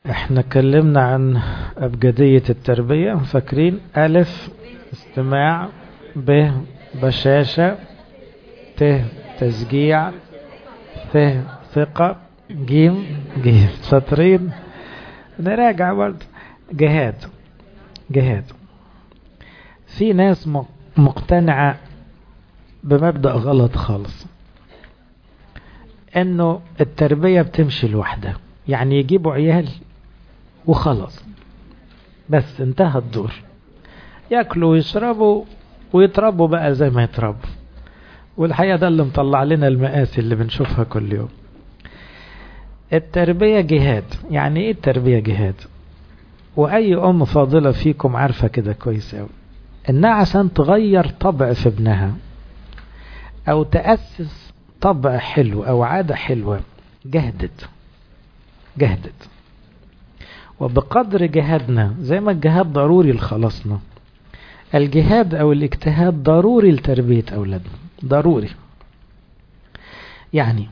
احنا اتكلمنا عن أبجدية التربية فاكرين ألف استماع ب بشاشة ت تشجيع ث ثقة جيم جيم شاطرين نراجع برضه جهاد جهاد في ناس مقتنعة بمبدأ غلط خالص انه التربية بتمشي لوحدها يعني يجيبوا عيال وخلاص بس انتهى الدور ياكلوا ويشربوا ويتربوا بقى زي ما يتربوا والحقيقة ده اللي مطلع لنا المآسي اللي بنشوفها كل يوم التربية جهاد يعني ايه التربية جهاد واي ام فاضلة فيكم عارفة كده كويس اوي انها عشان تغير طبع في ابنها او تأسس طبع حلو او عادة حلوة جهدت جهدت وبقدر جهادنا زي ما الجهاد ضروري لخلاصنا الجهاد او الاجتهاد ضروري لتربية اولادنا ضروري يعني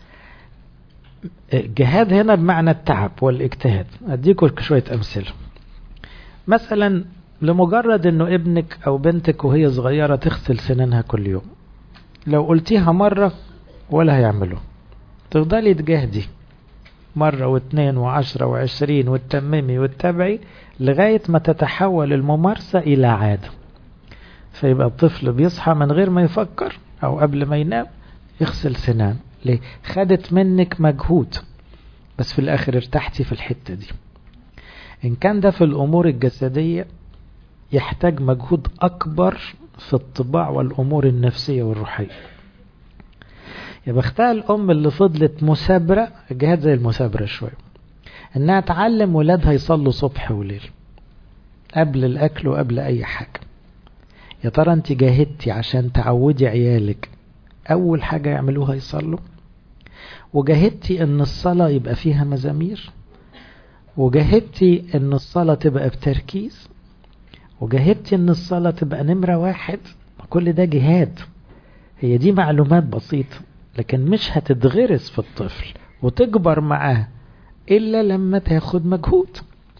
الجهاد هنا بمعنى التعب والاجتهاد اديكم شوية امثلة مثلا لمجرد انه ابنك او بنتك وهي صغيرة تغسل سنانها كل يوم لو قلتيها مرة ولا هيعملوا تفضلي تجاهدي مرة واثنين وعشرة وعشرين وتتممي وتتابعي لغاية ما تتحول الممارسة إلى عادة فيبقى الطفل بيصحى من غير ما يفكر أو قبل ما ينام يغسل سنان ليه؟ خدت منك مجهود بس في الآخر ارتحتي في الحتة دي إن كان ده في الأمور الجسدية يحتاج مجهود أكبر في الطباع والأمور النفسية والروحية يا بختها الأم اللي فضلت مثابرة الجهاد زي المثابرة شوية إنها تعلم ولادها يصلوا صبح وليل قبل الأكل وقبل أي حاجة يا ترى أنت جاهدتي عشان تعودي عيالك أول حاجة يعملوها يصلوا وجاهدتي إن الصلاة يبقى فيها مزامير وجاهدتي إن الصلاة تبقى بتركيز وجاهدتي إن الصلاة تبقى نمرة واحد كل ده جهاد هي دي معلومات بسيطة لكن مش هتتغرس في الطفل وتكبر معاه إلا لما تاخد مجهود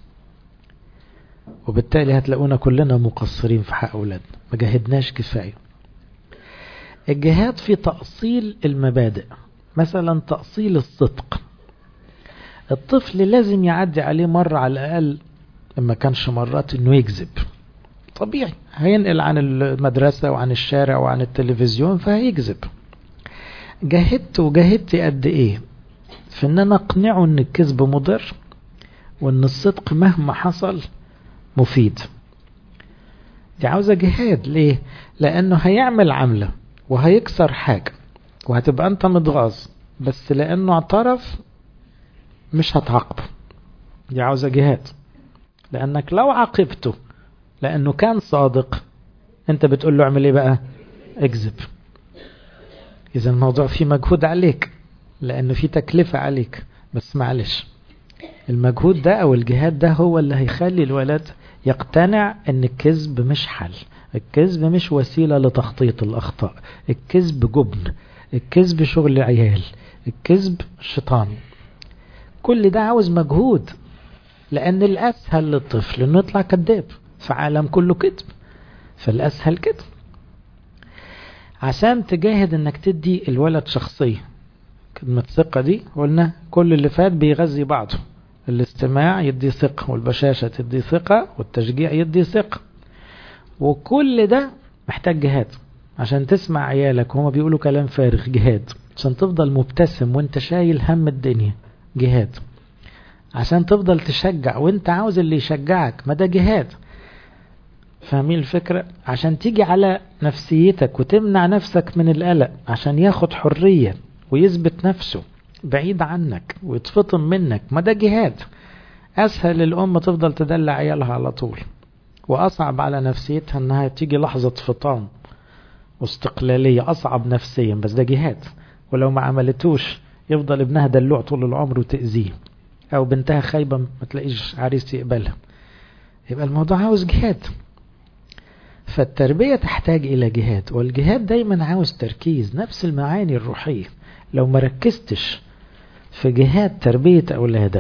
وبالتالي هتلاقونا كلنا مقصرين في حق أولادنا ما جاهدناش كفاية الجهاد في تأصيل المبادئ مثلا تأصيل الصدق الطفل لازم يعدي عليه مرة على الأقل لما كانش مرات انه يكذب طبيعي هينقل عن المدرسة وعن الشارع وعن التلفزيون فهيكذب جاهدت وجاهدت قد ايه في ان انا اقنعه ان الكذب مضر وان الصدق مهما حصل مفيد دي عاوزة جهاد ليه لانه هيعمل عملة وهيكسر حاجة وهتبقى انت متغاظ بس لانه اعترف مش هتعاقبه دي عاوزة جهاد لانك لو عاقبته لانه كان صادق انت بتقول له اعمل ايه بقى اكذب اذا الموضوع فيه مجهود عليك لانه فيه تكلفة عليك بس معلش المجهود ده او الجهاد ده هو اللي هيخلي الولد يقتنع ان الكذب مش حل الكذب مش وسيلة لتخطيط الاخطاء الكذب جبن الكذب شغل عيال الكذب شيطان كل ده عاوز مجهود لان الاسهل للطفل انه يطلع كذاب في عالم كله كذب فالاسهل كده عشان تجاهد انك تدي الولد شخصية كلمة ثقة دي قلنا كل اللي فات بيغذي بعضه الاستماع يدي ثقة والبشاشة تدي ثقة والتشجيع يدي ثقة وكل ده محتاج جهاد عشان تسمع عيالك وهما بيقولوا كلام فارغ جهاد عشان تفضل مبتسم وانت شايل هم الدنيا جهاد عشان تفضل تشجع وانت عاوز اللي يشجعك ما ده جهاد فاهمين الفكرة عشان تيجي على نفسيتك وتمنع نفسك من القلق عشان ياخد حرية ويثبت نفسه بعيد عنك ويتفطن منك ما ده جهاد أسهل الأم تفضل تدلع عيالها على طول وأصعب على نفسيتها أنها تيجي لحظة فطام واستقلالية أصعب نفسيا بس ده جهاد ولو ما عملتوش يفضل ابنها دلوع طول العمر وتأذيه أو بنتها خايبة ما تلاقيش عريس يقبلها يبقى الموضوع عاوز جهاد فالتربية تحتاج إلى جهاد والجهاد دايما عاوز تركيز نفس المعاني الروحية لو ما ركزتش في جهاد تربية أولادك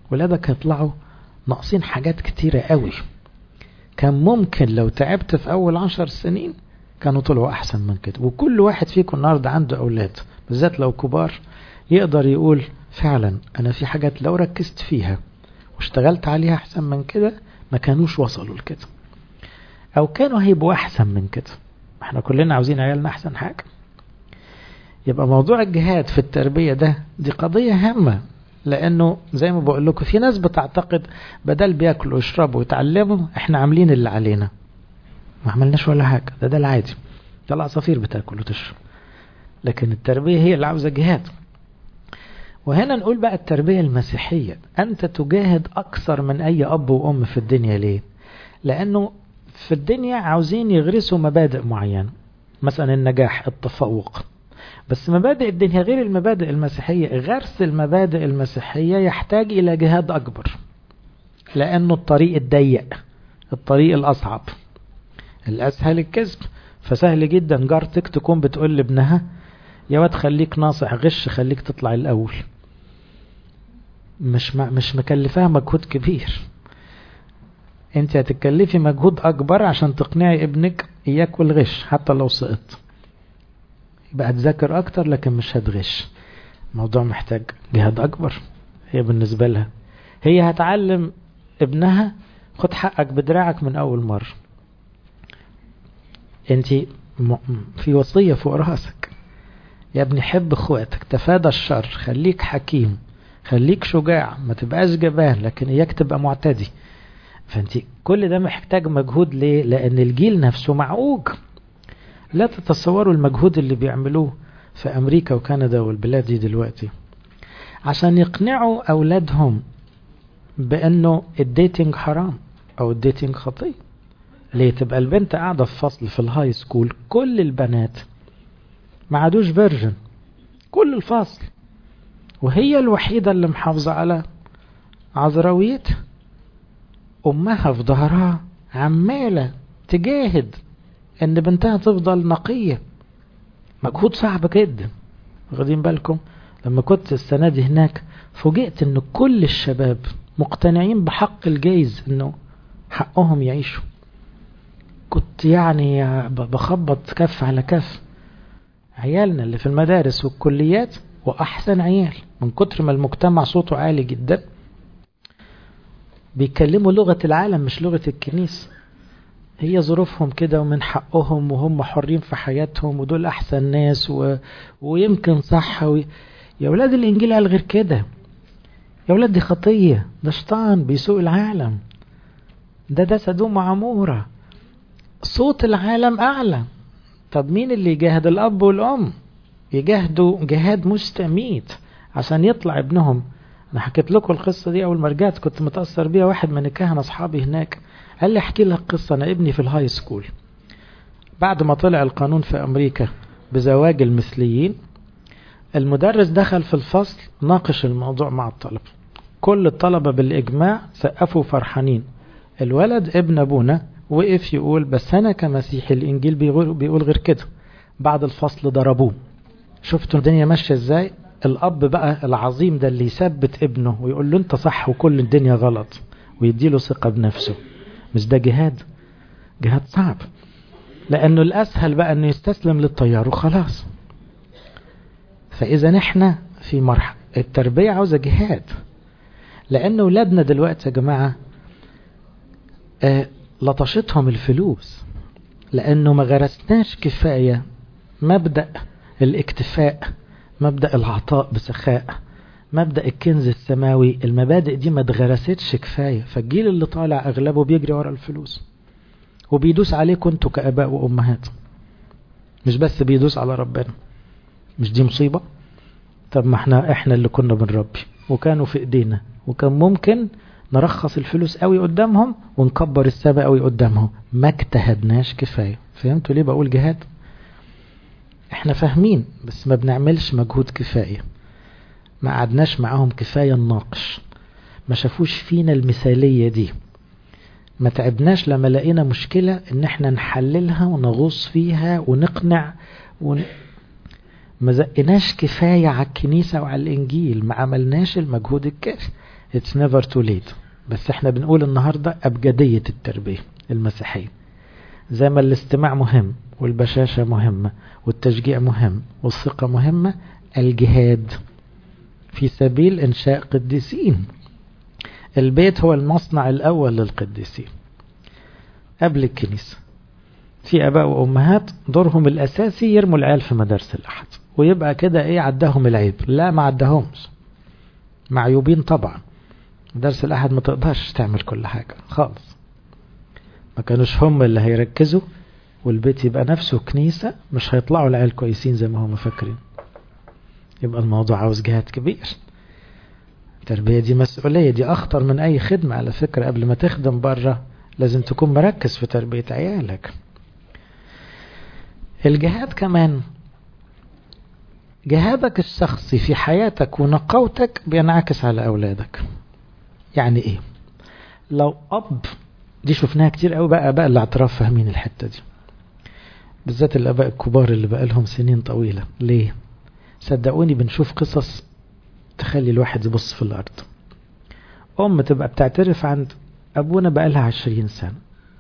ولادك هيطلعوا ناقصين حاجات كتيرة قوي كان ممكن لو تعبت في أول عشر سنين كانوا طلعوا أحسن من كده وكل واحد فيكم النهاردة عنده أولاد بالذات لو كبار يقدر يقول فعلا أنا في حاجات لو ركزت فيها واشتغلت عليها أحسن من كده ما كانوش وصلوا لكده أو كانوا هيبقوا أحسن من كده احنا كلنا عاوزين عيالنا أحسن حاجة يبقى موضوع الجهاد في التربية ده دي قضية هامة لأنه زي ما بقول لكم في ناس بتعتقد بدل بياكلوا ويشربوا ويتعلموا احنا عاملين اللي علينا ما عملناش ولا حاجة ده ده العادي ده العصافير بتاكل وتشرب لكن التربية هي اللي عاوزة جهاد وهنا نقول بقى التربية المسيحية أنت تجاهد أكثر من أي أب وأم في الدنيا ليه لأنه في الدنيا عاوزين يغرسوا مبادئ معينة مثلا النجاح التفوق بس مبادئ الدنيا غير المبادئ المسيحية غرس المبادئ المسيحية يحتاج إلى جهاد أكبر لأنه الطريق الضيق الطريق الأصعب الأسهل الكذب فسهل جدا جارتك تكون بتقول لابنها يا واد خليك ناصح غش خليك تطلع الأول مش مش مكلفاها مجهود كبير انت هتتكلفي مجهود اكبر عشان تقنعي ابنك اياك والغش حتى لو سقط يبقى هتذاكر اكتر لكن مش هتغش الموضوع محتاج جهاد اكبر هي بالنسبة لها هي هتعلم ابنها خد حقك بدراعك من اول مرة انت في وصية فوق راسك يا ابني حب اخواتك تفادى الشر خليك حكيم خليك شجاع ما تبقاش جبان لكن اياك تبقى معتدي فانت كل ده محتاج مجهود ليه لان الجيل نفسه معوج لا تتصوروا المجهود اللي بيعملوه في امريكا وكندا والبلاد دي دلوقتي عشان يقنعوا اولادهم بانه الديتنج حرام او الديتنج خطيه ليه تبقى البنت قاعده في فصل في الهاي سكول كل البنات ما عادوش فيرجن كل الفصل وهي الوحيدة اللي محافظة على عذراويتها أمها في ظهرها عمالة تجاهد إن بنتها تفضل نقية مجهود صعب جدا واخدين بالكم لما كنت السنة دي هناك فوجئت إن كل الشباب مقتنعين بحق الجايز إنه حقهم يعيشوا كنت يعني بخبط كف على كف عيالنا اللي في المدارس والكليات وأحسن عيال من كتر ما المجتمع صوته عالي جدا بيتكلموا لغة العالم مش لغة الكنيسة هي ظروفهم كده ومن حقهم وهم حرين في حياتهم ودول أحسن ناس و... ويمكن صح و... يا ولاد الإنجيل قال غير كده يا ولاد دي خطية ده شيطان بيسوق العالم ده ده سدوم وعمورة صوت العالم أعلى طب مين اللي يجاهد الأب والأم يجاهدوا جهاد مستميت عشان يطلع ابنهم أنا حكيت لكم القصة دي أول ما رجعت كنت متأثر بيها واحد من الكهنة أصحابي هناك قال لي احكي لك قصة أنا ابني في الهاي سكول بعد ما طلع القانون في أمريكا بزواج المثليين المدرس دخل في الفصل ناقش الموضوع مع الطلبة كل الطلبة بالإجماع سقفوا فرحانين الولد ابن أبونا وقف يقول بس أنا كمسيحي الإنجيل بيقول, بيقول غير كده بعد الفصل ضربوه شفتوا الدنيا ماشية ازاي الأب بقى العظيم ده اللي يثبت ابنه ويقول له انت صح وكل الدنيا غلط ويديله ثقة بنفسه مش ده جهاد جهاد صعب لأنه الأسهل بقى أنه يستسلم للطيار وخلاص فإذا نحن في مرحلة التربية عاوزة جهاد لأن أولادنا دلوقتي يا جماعة آه لطشتهم الفلوس لأنه ما غرسناش كفاية مبدأ الاكتفاء مبدأ العطاء بسخاء مبدأ الكنز السماوي المبادئ دي ما اتغرستش كفاية فالجيل اللي طالع أغلبه بيجري ورا الفلوس وبيدوس عليكم انتوا كأباء وأمهات مش بس بيدوس على ربنا مش دي مصيبة طب ما احنا احنا اللي كنا بنربي وكانوا في ايدينا وكان ممكن نرخص الفلوس قوي قدامهم ونكبر السبق قوي قدامهم ما اجتهدناش كفاية فهمتوا ليه بقول جهاد احنا فاهمين بس ما بنعملش مجهود كفاية ما قعدناش معاهم كفاية نناقش ما شافوش فينا المثالية دي ما تعبناش لما لقينا مشكلة ان احنا نحللها ونغوص فيها ونقنع ون... ما زقناش كفاية على الكنيسة وعلى الانجيل ما عملناش المجهود الكافي it's never too late بس احنا بنقول النهاردة أبجدية التربية المسيحية زي ما الاستماع مهم والبشاشة مهمة والتشجيع مهم والثقة مهمة الجهاد في سبيل إنشاء قديسين البيت هو المصنع الأول للقديسين قبل الكنيسة في أباء وأمهات دورهم الأساسي يرموا العيال في مدارس الأحد ويبقى كده إيه عداهم العيب لا ما عداهمش معيوبين طبعا مدارس الأحد ما تقدرش تعمل كل حاجة خالص ما كانوش هم اللي هيركزوا والبيت يبقى نفسه كنيسة مش هيطلعوا العيال كويسين زي ما هم فاكرين يبقى الموضوع عاوز جهاد كبير التربية دي مسؤولية دي أخطر من أي خدمة على فكرة قبل ما تخدم بره لازم تكون مركز في تربية عيالك الجهاد كمان جهادك الشخصي في حياتك ونقوتك بينعكس على أولادك يعني إيه لو أب دي شفناها كتير قوي بقى أباء الاعتراف فاهمين الحتة دي بالذات الأباء الكبار اللي بقى لهم سنين طويلة ليه صدقوني بنشوف قصص تخلي الواحد يبص في الأرض أم تبقى بتعترف عند أبونا بقى لها عشرين سنة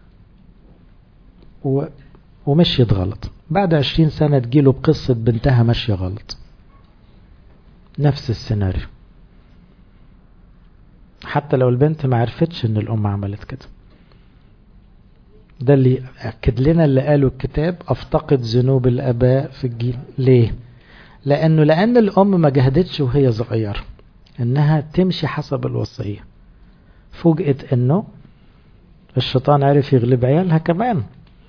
و... ومشيت غلط بعد عشرين سنة تجيله بقصة بنتها ماشية غلط نفس السيناريو حتى لو البنت ما عرفتش ان الام عملت كده ده اللي أكد لنا اللي قاله الكتاب أفتقد ذنوب الآباء في الجيل ليه؟ لأنه لأن الأم ما جهدتش وهي صغيرة إنها تمشي حسب الوصية فوجئت إنه الشيطان عرف يغلب عيالها كمان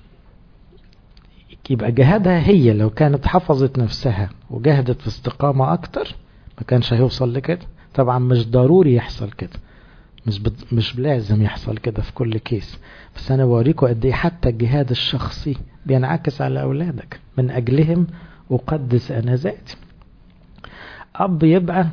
يبقى جهادها هي لو كانت حفظت نفسها وجهدت في استقامة أكتر ما كانش هيوصل لكده طبعا مش ضروري يحصل كده مش بد... مش لازم يحصل كده في كل كيس بس انا بوريكم قد ايه حتى الجهاد الشخصي بينعكس على اولادك من اجلهم اقدس انا ذاتي اب يبقى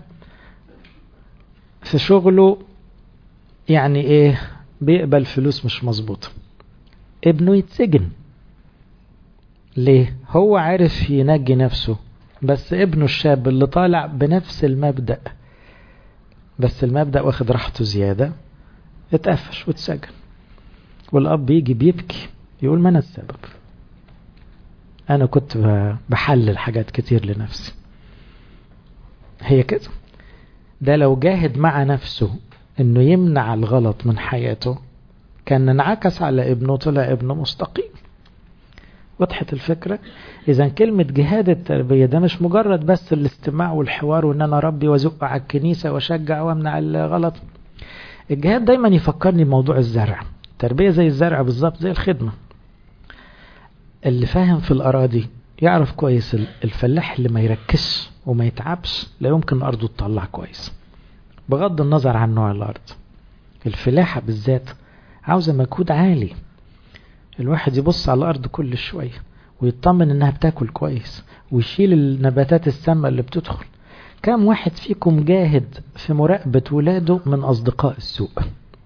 في شغله يعني ايه بيقبل فلوس مش مظبوطه ابنه يتسجن ليه هو عارف ينجي نفسه بس ابنه الشاب اللي طالع بنفس المبدأ بس المبدأ واخد راحته زيادة اتقفش واتسجن والأب يجي بيبكي يقول ما أنا السبب أنا كنت بحلل حاجات كتير لنفسي هي كده ده لو جاهد مع نفسه انه يمنع الغلط من حياته كان انعكس على ابنه طلع ابنه مستقيم وضحت الفكرة إذا كلمة جهاد التربية ده مش مجرد بس الاستماع والحوار وإن أنا ربي وزق على الكنيسة وأشجع وأمنع الغلط الجهاد دايما يفكرني بموضوع الزرع التربية زي الزرع بالظبط زي الخدمة اللي فاهم في الأراضي يعرف كويس الفلاح اللي ما يركزش وما يتعبش لا يمكن أرضه تطلع كويس بغض النظر عن نوع الأرض الفلاحة بالذات عاوزة مجهود عالي الواحد يبص على الأرض كل شوية ويطمن إنها بتاكل كويس ويشيل النباتات السامة اللي بتدخل كم واحد فيكم جاهد في مراقبة ولاده من أصدقاء السوق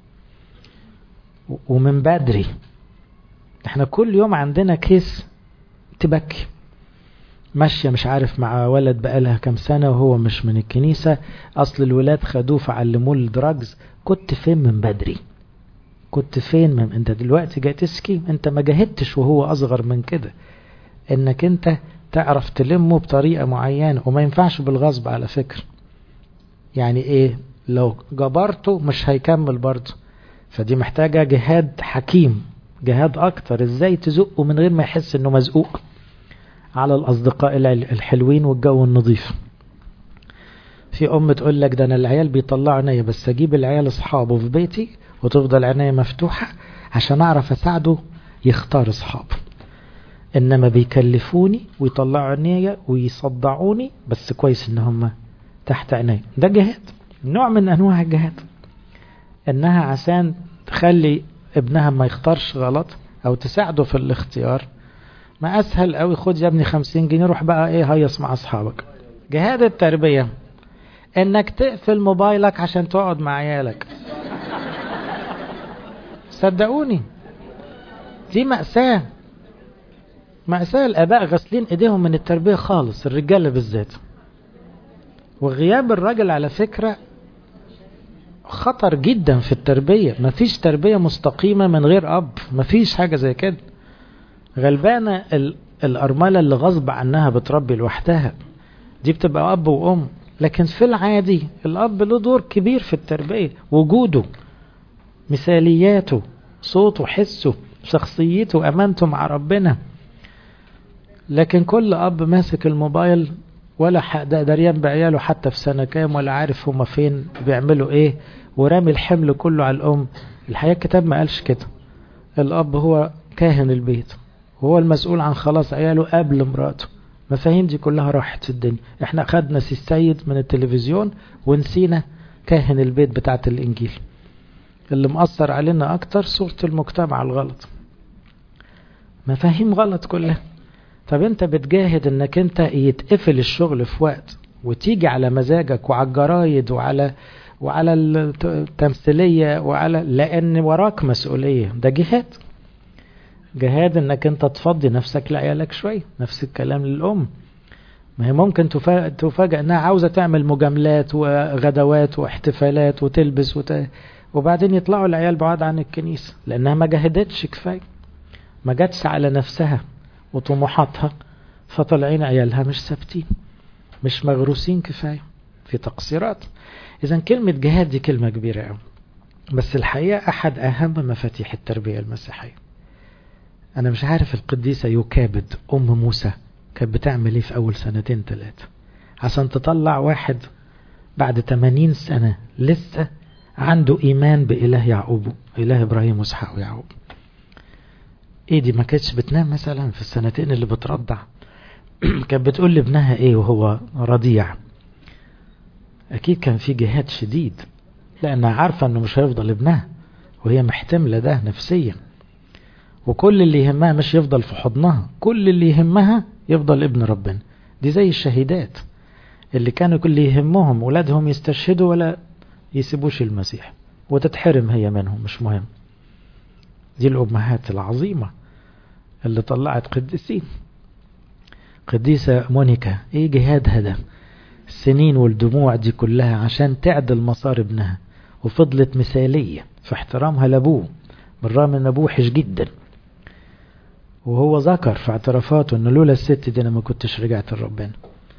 ومن بدري احنا كل يوم عندنا كيس تبكي ماشية مش عارف مع ولد بقالها كام سنة وهو مش من الكنيسة أصل الولاد خدوه فعلموه الدراجز كنت فين من بدري كنت فين من انت دلوقتي جاي تسكي انت ما جاهدتش وهو اصغر من كده انك انت تعرف تلمه بطريقة معينة وما ينفعش بالغصب على فكرة يعني ايه لو جبرته مش هيكمل برضه فدي محتاجة جهاد حكيم جهاد اكتر ازاي تزقه من غير ما يحس انه مزقوق على الاصدقاء الحلوين والجو النظيف في ام تقول لك ده انا العيال بيطلعوا عينيا بس اجيب العيال اصحابه في بيتي وتفضل عينيا مفتوحة عشان اعرف اساعده يختار اصحابه انما بيكلفوني ويطلعوا عينيا ويصدعوني بس كويس ان هم تحت عينيا ده جهاد نوع من انواع الجهاد انها عشان تخلي ابنها ما يختارش غلط او تساعده في الاختيار ما اسهل قوي خد يا ابني خمسين جنيه روح بقى ايه هيص مع اصحابك جهاد التربية انك تقفل موبايلك عشان تقعد مع عيالك صدقوني دي مأساة مأساة الآباء غاسلين إيديهم من التربية خالص الرجالة بالذات وغياب الراجل على فكرة خطر جدا في التربية مفيش تربية مستقيمة من غير أب مفيش حاجة زي كده غلبانة الأرملة اللي غصب عنها بتربي لوحدها دي بتبقى أب وأم لكن في العادي الأب له دور كبير في التربية وجوده مثالياته صوته حسه شخصيته أمانته مع ربنا لكن كل أب ماسك الموبايل ولا دريان بعياله حتى في سنة كام ولا عارف هما فين بيعملوا ايه ورامي الحمل كله على الأم الحقيقة الكتاب ما قالش كده الأب هو كاهن البيت وهو المسؤول عن خلاص عياله قبل مراته المفاهيم دي كلها راحت في الدنيا احنا خدنا سي السيد من التلفزيون ونسينا كاهن البيت بتاعت الإنجيل اللي مأثر علينا أكتر صورة المجتمع الغلط مفاهيم غلط كلها طب انت بتجاهد انك انت يتقفل الشغل في وقت وتيجي على مزاجك وعلى الجرايد وعلى وعلى التمثيلية وعلى لأن وراك مسؤولية ده جهاد جهاد انك انت تفضي نفسك لعيالك شوية نفس الكلام للأم ما هي ممكن تفاجأ انها عاوزة تعمل مجاملات وغدوات واحتفالات وتلبس وت... وبعدين يطلعوا العيال بعاد عن الكنيسة لأنها ما جهدتش كفاية ما جاتش على نفسها وطموحاتها فطلعين عيالها مش ثابتين مش مغروسين كفاية في تقصيرات إذا كلمة جهاد دي كلمة كبيرة قوي بس الحقيقة أحد أهم مفاتيح التربية المسيحية أنا مش عارف القديسة يكابد أم موسى كانت بتعمل إيه في أول سنتين ثلاثة عشان تطلع واحد بعد 80 سنة لسه عنده إيمان بإله يعقوب إله إبراهيم وإسحاق ويعقوب ايه دي ما كانتش بتنام مثلا في السنتين اللي بترضع كانت بتقول لابنها ايه وهو رضيع اكيد كان في جهاد شديد لانها عارفة انه مش هيفضل ابنها وهي محتملة ده نفسيا وكل اللي يهمها مش يفضل في حضنها كل اللي يهمها يفضل ابن ربنا دي زي الشهيدات اللي كانوا كل يهمهم ولادهم يستشهدوا ولا يسيبوش المسيح وتتحرم هي منهم مش مهم دي الأمهات العظيمة اللي طلعت قديسين قديسة مونيكا ايه جهادها ده السنين والدموع دي كلها عشان تعدل مسار ابنها وفضلت مثالية في احترامها لابوه بالرغم ان ابوه وحش جدا وهو ذكر في اعترافاته ان لولا الست دي انا ما كنتش رجعت لربنا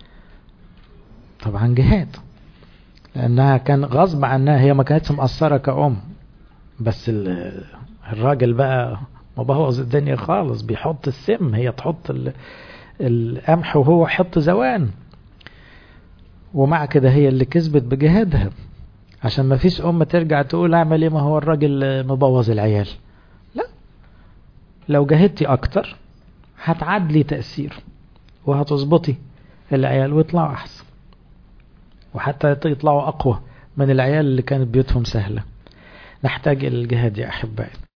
طبعا جهاد لانها كان غصب عنها هي ما كانتش مقصره كأم بس الراجل بقى مبوظ الدنيا خالص بيحط السم هي تحط القمح وهو يحط زوان ومع كده هي اللي كسبت بجهادها عشان ما فيش أم ترجع تقول أعمل إيه ما هو الراجل مبوظ العيال لا لو جهدتي أكتر هتعدلي تأثير وهتظبطي العيال ويطلعوا أحسن وحتى يطلعوا أقوى من العيال اللي كانت بيوتهم سهلة نحتاج إلى الجهاد يا أحبائي